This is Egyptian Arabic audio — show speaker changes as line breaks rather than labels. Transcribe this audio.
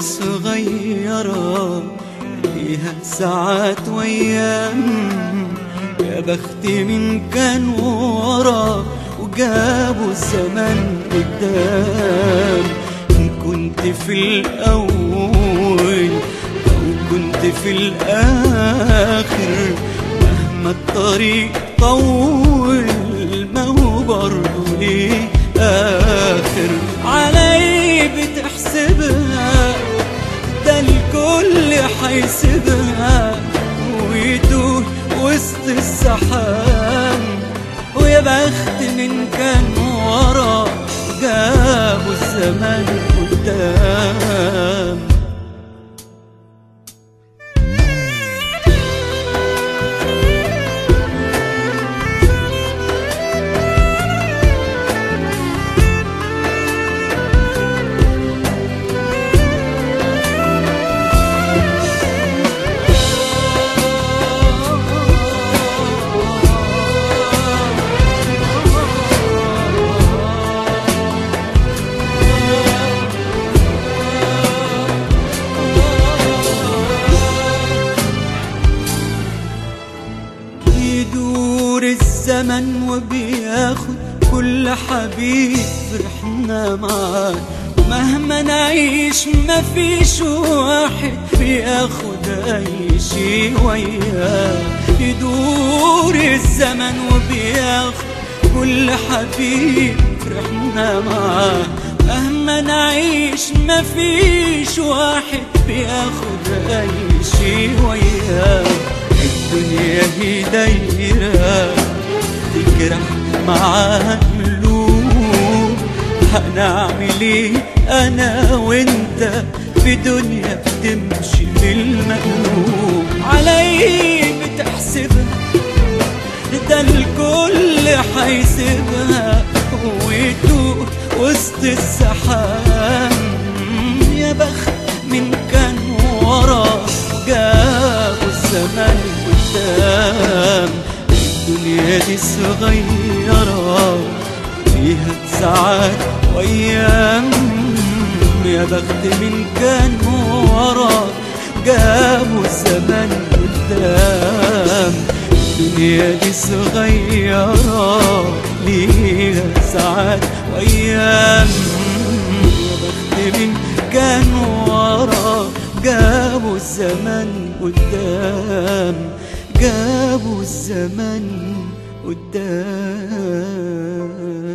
صغيرة فيها ساعات وأيام يا بختي من كان ورا وجابوا الزمن قدام إن كنت في الأول أو كنت في الآخر مهما الطريق طول ما هو برضه ليه آخر علي بتحسبها ده الكل حيسيبها ويتوه وسط السحاب ويا بخت من كان ورا جابوا الزمان قدام يدور الزمن وبياخد كل حبيب فرحنا معاه ومهما نعيش مفيش واحد بياخد اي شي وياه يدور الزمن وبياخد كل حبيب فرحنا معاه مهما نعيش مفيش واحد بياخد اي شي وياه الدنيا هي دايرة تجرح معاها قلوب هنعمل ايه انا وانت في دنيا بتمشي بالمقلوب علي بتحسبها ده الكل حيسيبها ويتوه وسط السحاب يا بخت من كان ورا جابوا الزمان قدام الدنيا دي صغيرة فيها ساعات وأيام يا بخت من كان ورا جابوا الزمان قدام الدنيا دي صغيرة ليها ساعات وأيام يا بخت من كان ورا جابوا الزمن قدام جابوا الزمن قدام